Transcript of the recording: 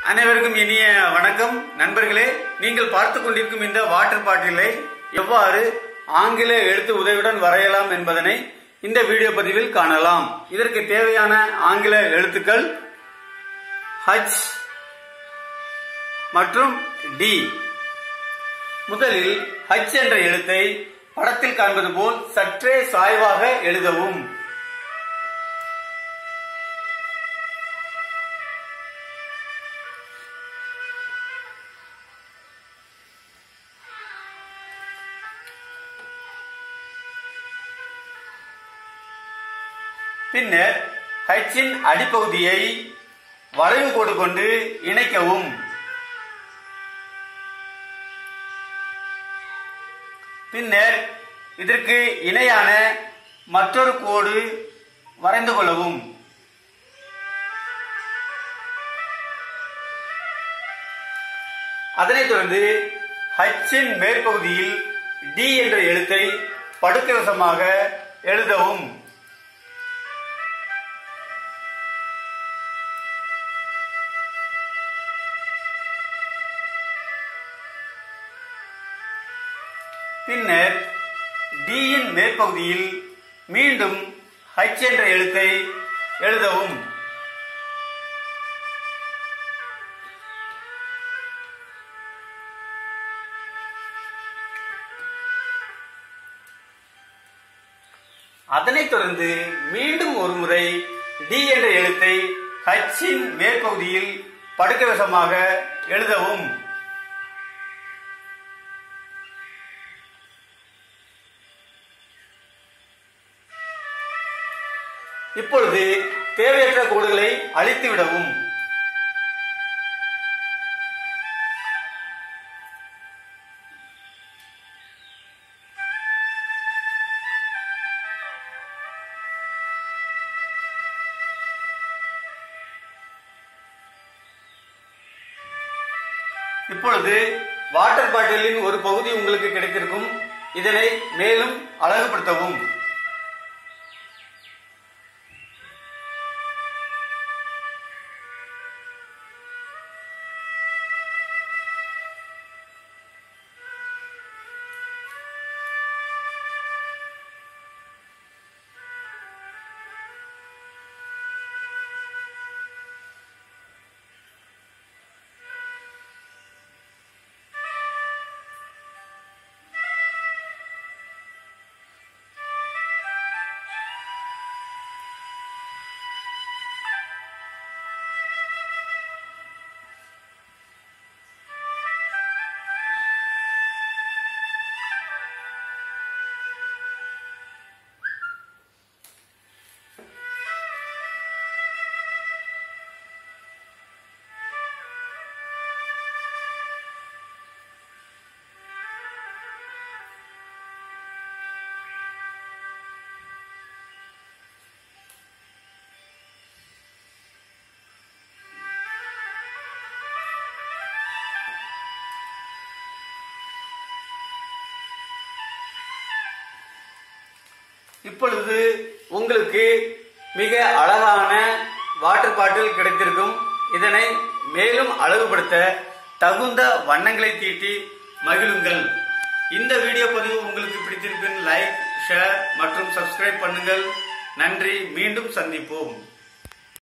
அனைவருக்கும் இனிய வணக்கம் நண்பர்களே நீங்கள் பார்த்து கொண்டிருக்கும் இந்த வாட்டர் பாட்டிலை எவ்வாறு ஆங்கில எழுத்து உதவியுடன் வரையலாம் என்பதனை இந்த வீடியோ பதிவில் காணலாம் இதற்கு தேவையான ஆங்கில எழுத்துக்கள் ஹச் மற்றும் டி முதலில் ஹச் என்ற எழுத்தை படத்தில் காண்பது போல் சற்றே சாய்வாக எழுதவும் பின்னர் ஹச்சின் அடிப்பகுதியை வளைவு கோடு கொண்டு இணைக்கவும் பின்னர் இதற்கு இணையான மற்றொரு கோடு வரைந்து கொள்ளவும் அதனைத் தொடர்ந்து ஹச்சின் மேற்பகுதியில் டி என்ற எழுத்தை படுக்கவசமாக எழுதவும் பின்னர் D இன் மேற்பகுதியில் மீண்டும் H என்ற எழுத்தை எழுதவும் அதனைத் தொடர்ந்து மீண்டும் ஒரு முறை D என்ற எழுத்தை H இன் மேற்பகுதியில் படுக்கவசமாக எழுதவும் இப்பொழுது தேவையற்ற கோடுகளை அழித்து விடவும் இப்பொழுது வாட்டர் பாட்டிலின் ஒரு பகுதி உங்களுக்கு கிடைத்திருக்கும் இதனை மேலும் அழகுபடுத்தவும் இப்பொழுது உங்களுக்கு மிக அழகான வாட்டர் பாட்டில் கிடைத்திருக்கும் இதனை மேலும் அழகுபடுத்த தகுந்த வண்ணங்களை தீட்டி மகிழுங்கள் இந்த வீடியோ பதிவு உங்களுக்கு பிடித்திருப்பின் லைக் ஷேர் மற்றும் சப்ஸ்கிரைப் பண்ணுங்கள் நன்றி மீண்டும் சந்திப்போம்